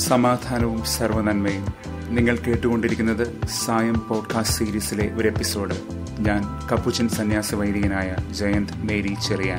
സമാധാനവും സർവനന്മയും നിങ്ങൾ കേട്ടുകൊണ്ടിരിക്കുന്നത് സായം പോഡ്കാസ്റ്റ് സീരീസിലെ ഒരു എപ്പിസോഡ് ഞാൻ കപ്പുച്ചൻ സന്യാസ വൈദികനായ ജയന്ത് മേരി ചെറിയാൻ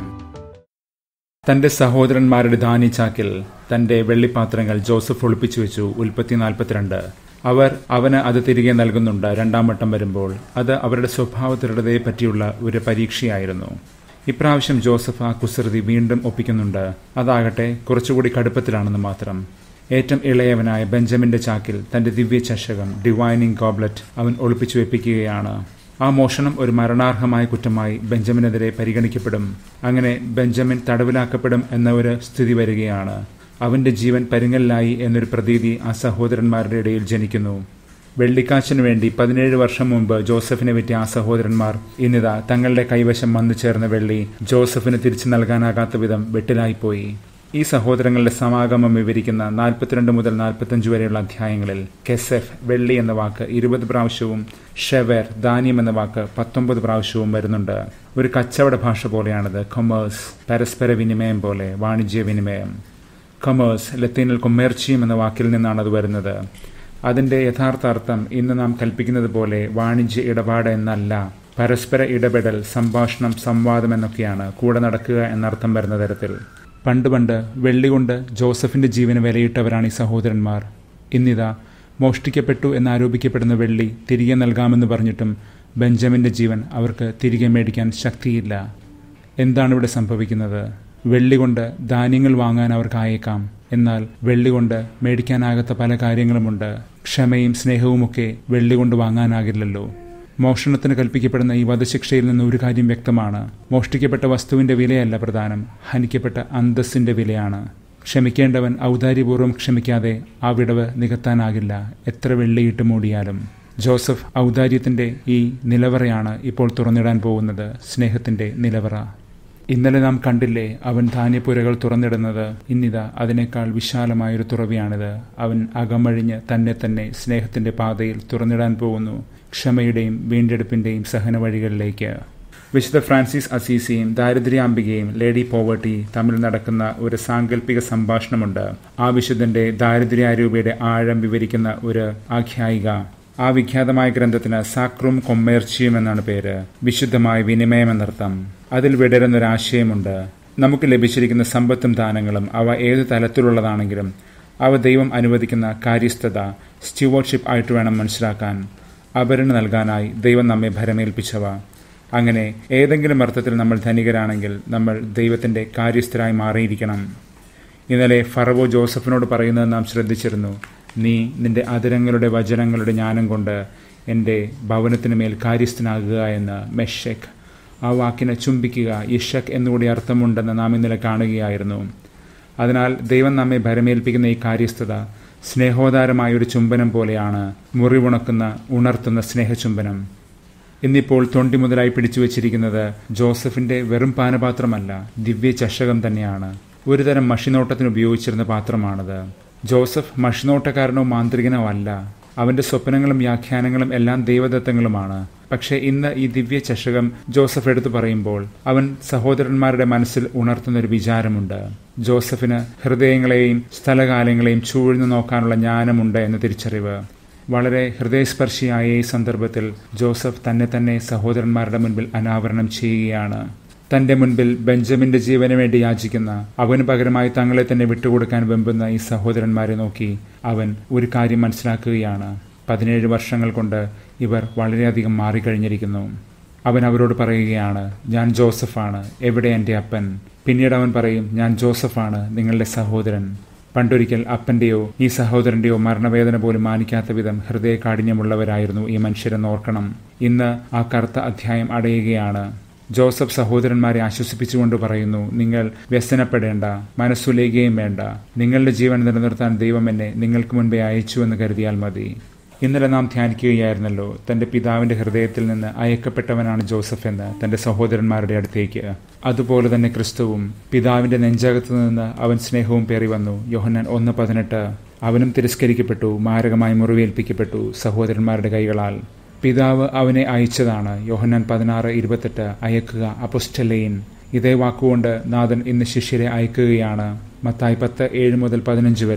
തന്റെ സഹോദരന്മാരുടെ ധാന്യച്ചാക്കിൽ തന്റെ വെള്ളിപ്പാത്രങ്ങൾ ജോസഫ് ഒളിപ്പിച്ചു വെച്ചു ഉൽപ്പത്തി നാൽപ്പത്തിരണ്ട് അവർ അവന് അത് തിരികെ നൽകുന്നുണ്ട് രണ്ടാം വട്ടം വരുമ്പോൾ അത് അവരുടെ സ്വഭാവ ദൃഢതയെ പറ്റിയുള്ള ഒരു പരീക്ഷയായിരുന്നു ഇപ്രാവശ്യം ജോസഫ് ആ കുസൃതി വീണ്ടും ഒപ്പിക്കുന്നുണ്ട് അതാകട്ടെ കുറച്ചുകൂടി കടുപ്പത്തിലാണെന്ന് മാത്രം ഏറ്റവും ഇളയവനായ ബെഞ്ചമിന്റെ ചാക്കിൽ തന്റെ ദിവ്യ ചഷകം ഡിവൈനിങ് ഗോബ്ലറ്റ് അവൻ ഒളിപ്പിച്ചു വെപ്പിക്കുകയാണ് ആ മോഷണം ഒരു മരണാർഹമായ കുറ്റമായി ബെഞ്ചമിനെതിരെ പരിഗണിക്കപ്പെടും അങ്ങനെ ബെഞ്ചമിൻ തടവിലാക്കപ്പെടും എന്ന ഒരു സ്ഥിതി വരികയാണ് അവന്റെ ജീവൻ പരുങ്ങലിലായി എന്നൊരു പ്രതീതി ആ സഹോദരന്മാരുടെ ഇടയിൽ ജനിക്കുന്നു വെള്ളിക്കാശിനു വേണ്ടി പതിനേഴ് വർഷം മുമ്പ് ജോസഫിനെ വിറ്റിയ ആ സഹോദരന്മാർ ഇന്നിതാ തങ്ങളുടെ കൈവശം വന്നു ചേർന്ന വെള്ളി ജോസഫിന് തിരിച്ചു നൽകാനാകാത്ത വിധം വെട്ടിലായിപ്പോയി ഈ സഹോദരങ്ങളുടെ സമാഗമം വിവരിക്കുന്ന നാൽപ്പത്തിരണ്ട് മുതൽ നാൽപ്പത്തഞ്ച് വരെയുള്ള അധ്യായങ്ങളിൽ കെസെഫ് വെള്ളി എന്ന വാക്ക് ഇരുപത് പ്രാവശ്യവും ഷെവർ ധാന്യം എന്ന വാക്ക് പത്തൊമ്പത് പ്രാവശ്യവും വരുന്നുണ്ട് ഒരു കച്ചവട ഭാഷ പോലെയാണിത് കൊമേഴ്സ് പരസ്പര വിനിമയം പോലെ വാണിജ്യ വിനിമയം കൊമേഴ്സ് ലത്തീനിൽ കൊമേർച്ചിയം എന്ന വാക്കിൽ നിന്നാണ് അത് വരുന്നത് അതിന്റെ യഥാർത്ഥ അർത്ഥം ഇന്ന് നാം കൽപ്പിക്കുന്നത് പോലെ വാണിജ്യ ഇടപാട് എന്നല്ല പരസ്പര ഇടപെടൽ സംഭാഷണം സംവാദം എന്നൊക്കെയാണ് കൂടെ നടക്കുക എന്നർത്ഥം വരുന്ന തരത്തിൽ പണ്ട് പണ്ട് വെള്ളി കൊണ്ട് ജോസഫിന്റെ ജീവന് വിലയിട്ടവരാണ് ഈ സഹോദരന്മാർ ഇന്നിതാ മോഷ്ടിക്കപ്പെട്ടു എന്നാരോപിക്കപ്പെടുന്ന വെള്ളി തിരികെ നൽകാമെന്ന് പറഞ്ഞിട്ടും ബെഞ്ചമിന്റെ ജീവൻ അവർക്ക് തിരികെ മേടിക്കാൻ ശക്തിയില്ല എന്താണ് ഇവിടെ സംഭവിക്കുന്നത് വെള്ളി കൊണ്ട് ധാന്യങ്ങൾ വാങ്ങാൻ അവർക്കായേക്കാം എന്നാൽ വെള്ളി കൊണ്ട് മേടിക്കാനാകാത്ത പല കാര്യങ്ങളുമുണ്ട് ക്ഷമയും സ്നേഹവുമൊക്കെ വെള്ളി കൊണ്ട് വാങ്ങാനാകില്ലല്ലോ മോഷണത്തിന് കൽപ്പിക്കപ്പെടുന്ന ഈ വധശിക്ഷയിൽ നിന്ന് ഒരു കാര്യം വ്യക്തമാണ് മോഷ്ടിക്കപ്പെട്ട വസ്തുവിന്റെ വിലയല്ല പ്രധാനം ഹനിക്കപ്പെട്ട അന്തസ്സിന്റെ വിലയാണ് ക്ഷമിക്കേണ്ടവൻ ഔദാര്യപൂർവ്വം ക്ഷമിക്കാതെ ആ വിടവ് നികത്താനാകില്ല എത്ര വെള്ളിയിട്ട് മൂടിയാലും ജോസഫ് ഔദാര്യത്തിന്റെ ഈ നിലവറയാണ് ഇപ്പോൾ തുറന്നിടാൻ പോകുന്നത് സ്നേഹത്തിന്റെ നിലവറ ഇന്നലെ നാം കണ്ടില്ലേ അവൻ ധാന്യപ്പുരകൾ തുറന്നിടുന്നത് ഇന്നിതാ അതിനേക്കാൾ വിശാലമായൊരു തുറവിയാണിത് അവൻ അകമഴിഞ്ഞ് തന്നെ തന്നെ സ്നേഹത്തിന്റെ പാതയിൽ തുറന്നിടാൻ പോകുന്നു ക്ഷമയുടെയും വീണ്ടെടുപ്പിന്റെയും സഹന വഴികളിലേക്ക് വിശുദ്ധ ഫ്രാൻസിസ് അസീസിയും ദാരിദ്ര്യാംബികയും ലേഡി പോവർട്ടി തമ്മിൽ നടക്കുന്ന ഒരു സാങ്കല്പിക സംഭാഷണമുണ്ട് ആ വിശുദ്ധന്റെ ദാരിദ്ര്യാരൂപയുടെ ആഴം വിവരിക്കുന്ന ഒരു ആഖ്യായിക ആ വിഖ്യാതമായ ഗ്രന്ഥത്തിന് സാക്രും കൊമ്മേർച്ചിയും എന്നാണ് പേര് വിശുദ്ധമായ വിനിമയം എന്നർത്ഥം അതിൽ വിടരുന്നൊരാശയമുണ്ട് നമുക്ക് ലഭിച്ചിരിക്കുന്ന സമ്പത്തും ദാനങ്ങളും അവ ഏത് തലത്തിലുള്ളതാണെങ്കിലും അവ ദൈവം അനുവദിക്കുന്ന കാര്യസ്ഥത സ്റ്റുവർഷിപ്പ് ആയിട്ട് വേണം മനസ്സിലാക്കാൻ അപരന് നൽകാനായി ദൈവം നമ്മെ ഭരമേൽപ്പിച്ചവ അങ്ങനെ ഏതെങ്കിലും അർത്ഥത്തിൽ നമ്മൾ ധനികരാണെങ്കിൽ നമ്മൾ ദൈവത്തിന്റെ കാര്യസ്ഥരായി മാറിയിരിക്കണം ഇന്നലെ ഫറവോ ജോസഫിനോട് പറയുന്നത് നാം ശ്രദ്ധിച്ചിരുന്നു നീ നിന്റെ അതിരങ്ങളുടെ വചനങ്ങളുടെ ജ്ഞാനം കൊണ്ട് എൻ്റെ ഭവനത്തിന് മേൽ കാര്യസ്ഥനാകുക എന്ന് മെഷക് ആ വാക്കിനെ ചുംബിക്കുക ഇഷക് എന്നുകൂടി അർത്ഥമുണ്ടെന്ന് നാം ഇന്നലെ കാണുകയായിരുന്നു അതിനാൽ ദൈവം നമ്മെ ഭരമേൽപ്പിക്കുന്ന ഈ കാര്യസ്ഥത സ്നേഹോദാരമായ ഒരു ചുംബനം പോലെയാണ് മുറിവുണക്കുന്ന ഉണർത്തുന്ന സ്നേഹചുംബനം ഇന്നിപ്പോൾ തൊണ്ടി മുതലായി പിടിച്ചു വച്ചിരിക്കുന്നത് ജോസഫിന്റെ വെറും പാനപാത്രമല്ല ദിവ്യ ചഷകം തന്നെയാണ് ഒരുതരം മഷിനോട്ടത്തിന് ഉപയോഗിച്ചിരുന്ന പാത്രമാണത് ജോസഫ് മഷിനോട്ടക്കാരനോ മാന്ത്രികനോ അല്ല അവന്റെ സ്വപ്നങ്ങളും വ്യാഖ്യാനങ്ങളും എല്ലാം ദൈവദത്തങ്ങളുമാണ് പക്ഷേ ഇന്ന് ഈ ദിവ്യ ചഷകം ജോസഫ് എടുത്തു പറയുമ്പോൾ അവൻ സഹോദരന്മാരുടെ മനസ്സിൽ ഉണർത്തുന്ന ഒരു വിചാരമുണ്ട് ജോസഫിന് ഹൃദയങ്ങളെയും സ്ഥലകാലങ്ങളെയും ചൂഴ്ന്നു നോക്കാനുള്ള ജ്ഞാനമുണ്ട് എന്ന തിരിച്ചറിവ് വളരെ ഹൃദയസ്പർശിയായ ഈ സന്ദർഭത്തിൽ ജോസഫ് തന്നെ തന്നെ സഹോദരന്മാരുടെ മുൻപിൽ അനാവരണം ചെയ്യുകയാണ് തന്റെ മുൻപിൽ ബെഞ്ചമിന്റെ ജീവന് വേണ്ടി യാചിക്കുന്ന അവന് പകരമായി തങ്ങളെ തന്നെ വിട്ടുകൊടുക്കാൻ വെമ്പുന്ന ഈ സഹോദരന്മാരെ നോക്കി അവൻ ഒരു കാര്യം മനസ്സിലാക്കുകയാണ് പതിനേഴ് വർഷങ്ങൾ കൊണ്ട് ഇവർ വളരെയധികം മാറിക്കഴിഞ്ഞിരിക്കുന്നു അവൻ അവരോട് പറയുകയാണ് ഞാൻ ജോസഫാണ് എവിടെ എൻ്റെ അപ്പൻ പിന്നീട് അവൻ പറയും ഞാൻ ജോസഫാണ് നിങ്ങളുടെ സഹോദരൻ പണ്ടൊരിക്കൽ അപ്പന്റെയോ ഈ സഹോദരന്റെയോ മരണവേദന പോലും മാനിക്കാത്ത വിധം ഹൃദയ കാഠിന്യമുള്ളവരായിരുന്നു ഈ മനുഷ്യരെന്ന് ഓർക്കണം ഇന്ന് ആ കറുത്ത അധ്യായം അടയുകയാണ് ജോസഫ് സഹോദരന്മാരെ ആശ്വസിപ്പിച്ചുകൊണ്ട് പറയുന്നു നിങ്ങൾ വ്യസനപ്പെടേണ്ട മനസ്സുലേകുകയും വേണ്ട നിങ്ങളുടെ ജീവൻ നിലനിർത്താൻ ദൈവം എന്നെ നിങ്ങൾക്ക് മുൻപേ അയച്ചു എന്ന് കരുതിയാൽ മതി ഇന്നലെ നാം ധ്യാനിക്കുകയായിരുന്നല്ലോ തന്റെ പിതാവിന്റെ ഹൃദയത്തിൽ നിന്ന് അയക്കപ്പെട്ടവനാണ് ജോസഫ് എന്ന് തന്റെ സഹോദരന്മാരുടെ അടുത്തേക്ക് അതുപോലെ തന്നെ ക്രിസ്തുവും പിതാവിന്റെ നെഞ്ചകത്തു നിന്ന് അവൻ സ്നേഹവും പേറി വന്നു യോഹന്നാൻ ഒന്ന് പതിനെട്ട് അവനും തിരസ്കരിക്കപ്പെട്ടു മാരകമായി മുറിവേൽപ്പിക്കപ്പെട്ടു സഹോദരന്മാരുടെ കൈകളാൽ പിതാവ് അവനെ അയച്ചതാണ് യോഹന്നാൻ പതിനാറ് ഇരുപത്തെട്ട് അയക്കുക അപ്പൊസ്റ്റലെയിൻ ഇതേ വാക്കുകൊണ്ട് നാഥൻ ഇന്ന് ശിഷ്യരെ അയക്കുകയാണ് മത്തായി പത്ത് ഏഴ് മുതൽ പതിനഞ്ച് വരെ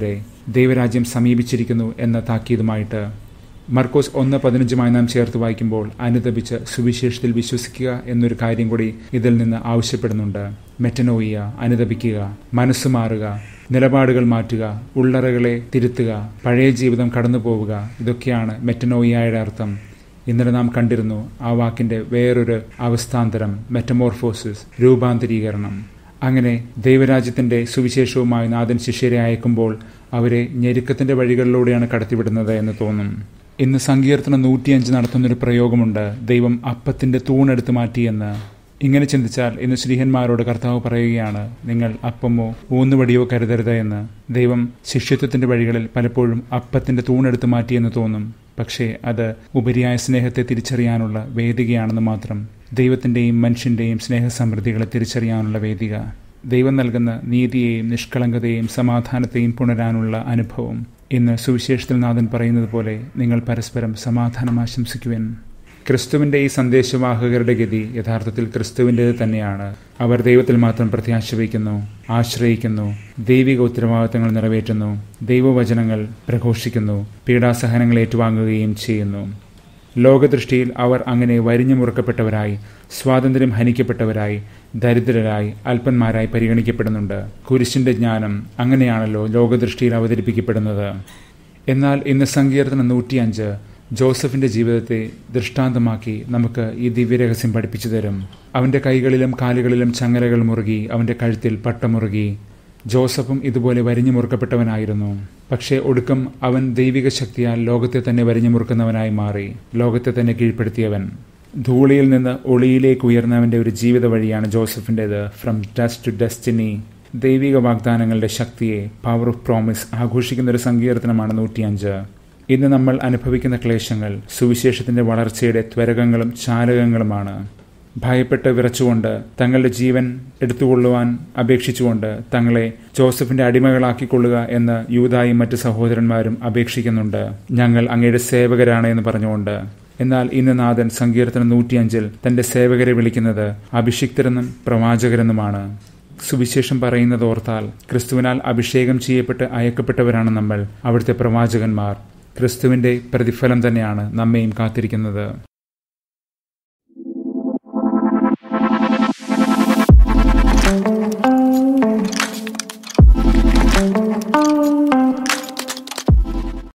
ദൈവരാജ്യം സമീപിച്ചിരിക്കുന്നു എന്ന താക്കീതുമായിട്ട് മർക്കോസ് ഒന്ന് പതിനഞ്ചുമായി നാം ചേർത്ത് വായിക്കുമ്പോൾ അനുദപിച്ച് സുവിശേഷത്തിൽ വിശ്വസിക്കുക എന്നൊരു കാര്യം കൂടി ഇതിൽ നിന്ന് ആവശ്യപ്പെടുന്നുണ്ട് മെറ്റനോയിയ അനുദപിക്കുക മനസ്സ് മാറുക നിലപാടുകൾ മാറ്റുക ഉള്ളറകളെ തിരുത്തുക പഴയ ജീവിതം കടന്നു പോവുക ഇതൊക്കെയാണ് മെറ്റനോയിയയുടെ അർത്ഥം ഇന്നലെ നാം കണ്ടിരുന്നു ആ വാക്കിന്റെ വേറൊരു അവസ്ഥാന്തരം മെറ്റമോർഫോസിസ് രൂപാന്തരീകരണം അങ്ങനെ ദൈവരാജ്യത്തിന്റെ സുവിശേഷവുമായി നാഥൻ ശിഷ്യരെ അയക്കുമ്പോൾ അവരെ ഞെരുക്കത്തിന്റെ വഴികളിലൂടെയാണ് കടത്തിവിടുന്നത് എന്ന് തോന്നും ഇന്ന് സങ്കീർത്തനം നൂറ്റിയഞ്ച് നടത്തുന്നൊരു പ്രയോഗമുണ്ട് ദൈവം അപ്പത്തിന്റെ തൂണെടുത്ത് മാറ്റിയെന്ന് ഇങ്ങനെ ചിന്തിച്ചാൽ ഇന്ന് ശ്രീഹന്മാരോട് കർത്താവ് പറയുകയാണ് നിങ്ങൾ അപ്പമോ ഊന്നുവടിയോ കരുതരുത് എന്ന് ദൈവം ശിഷ്യത്വത്തിന്റെ വഴികളിൽ പലപ്പോഴും അപ്പത്തിന്റെ തൂണെടുത്ത് മാറ്റിയെന്ന് തോന്നും പക്ഷേ അത് ഉപരിയായ സ്നേഹത്തെ തിരിച്ചറിയാനുള്ള വേദികയാണെന്ന് മാത്രം ദൈവത്തിന്റെയും മനുഷ്യന്റെയും സ്നേഹസമൃദ്ധികളെ തിരിച്ചറിയാനുള്ള വേദിക ദൈവം നൽകുന്ന നീതിയെയും നിഷ്കളങ്കതയെയും സമാധാനത്തെയും പുണരാനുള്ള അനുഭവം ഇന്ന് സുവിശേഷത്തിൽ നാഥൻ പറയുന്നത് പോലെ നിങ്ങൾ പരസ്പരം സമാധാനം ആശംസിക്കുവാൻ ക്രിസ്തുവിന്റെ ഈ സന്ദേശവാഹകരുടെ ഗതി യഥാർത്ഥത്തിൽ ക്രിസ്തുവിൻ്റേത് തന്നെയാണ് അവർ ദൈവത്തിൽ മാത്രം പ്രത്യാശ വയ്ക്കുന്നു ആശ്രയിക്കുന്നു ദൈവിക ഉത്തരവാദിത്തങ്ങൾ നിറവേറ്റുന്നു ദൈവവചനങ്ങൾ പ്രഘോഷിക്കുന്നു പീഡാസഹനങ്ങൾ ഏറ്റുവാങ്ങുകയും ചെയ്യുന്നു ലോകദൃഷ്ടിയിൽ അവർ അങ്ങനെ വരിഞ്ഞു മുറുക്കപ്പെട്ടവരായി സ്വാതന്ത്ര്യം ഹനിക്കപ്പെട്ടവരായി ദരിദ്രരായി അല്പന്മാരായി പരിഗണിക്കപ്പെടുന്നുണ്ട് കുരിശിന്റെ ജ്ഞാനം അങ്ങനെയാണല്ലോ ലോകദൃഷ്ടിയിൽ അവതരിപ്പിക്കപ്പെടുന്നത് എന്നാൽ ഇന്ന് സങ്കീർത്തനം നൂറ്റിയഞ്ച് ജോസഫിന്റെ ജീവിതത്തെ ദൃഷ്ടാന്തമാക്കി നമുക്ക് ഈ ദിവ്യരഹസ്യം പഠിപ്പിച്ചു തരും അവന്റെ കൈകളിലും കാലുകളിലും ചങ്ങലകൾ മുറുകി അവന്റെ കഴുത്തിൽ പട്ടമുറുകി ജോസഫും ഇതുപോലെ വരിഞ്ഞു മുറുക്കപ്പെട്ടവനായിരുന്നു പക്ഷേ ഒടുക്കം അവൻ ദൈവിക ശക്തിയാൽ ലോകത്തെ തന്നെ വരിഞ്ഞു മുറുക്കുന്നവനായി മാറി ലോകത്തെ തന്നെ കീഴ്പ്പെടുത്തിയവൻ ധൂളിയിൽ നിന്ന് ഒളിയിലേക്ക് ഉയർന്നവന്റെ ഒരു ജീവിത വഴിയാണ് ജോസഫിൻ്റെത് ഫ്രം ഡസ്റ്റ് ടു ഡെസ്റ്റിനി ദൈവിക വാഗ്ദാനങ്ങളുടെ ശക്തിയെ പവർ ഓഫ് പ്രോമിസ് ആഘോഷിക്കുന്ന ഒരു സങ്കീർത്തനമാണ് നൂറ്റിയഞ്ച് ഇന്ന് നമ്മൾ അനുഭവിക്കുന്ന ക്ലേശങ്ങൾ സുവിശേഷത്തിന്റെ വളർച്ചയുടെ ത്വരകങ്ങളും ചാലകങ്ങളുമാണ് ഭയപ്പെട്ട് വിറച്ചുകൊണ്ട് തങ്ങളുടെ ജീവൻ എടുത്തുകൊള്ളുവാൻ അപേക്ഷിച്ചുകൊണ്ട് തങ്ങളെ ജോസഫിന്റെ അടിമകളാക്കിക്കൊള്ളുക എന്ന് യൂതായും മറ്റ് സഹോദരന്മാരും അപേക്ഷിക്കുന്നുണ്ട് ഞങ്ങൾ അങ്ങയുടെ സേവകരാണ് എന്ന് പറഞ്ഞുകൊണ്ട് എന്നാൽ ഇന്ന് നാഥൻ സങ്കീർത്തനം നൂറ്റിയഞ്ചിൽ തന്റെ സേവകരെ വിളിക്കുന്നത് അഭിഷിക്തരെന്നും പ്രവാചകരെന്നുമാണ് സുവിശേഷം പറയുന്നത് ഓർത്താൽ ക്രിസ്തുവിനാൽ അഭിഷേകം ചെയ്യപ്പെട്ട് അയക്കപ്പെട്ടവരാണ് നമ്മൾ അവിടുത്തെ പ്രവാചകന്മാർ ക്രിസ്തുവിന്റെ പ്രതിഫലം തന്നെയാണ് നമ്മെയും കാത്തിരിക്കുന്നത്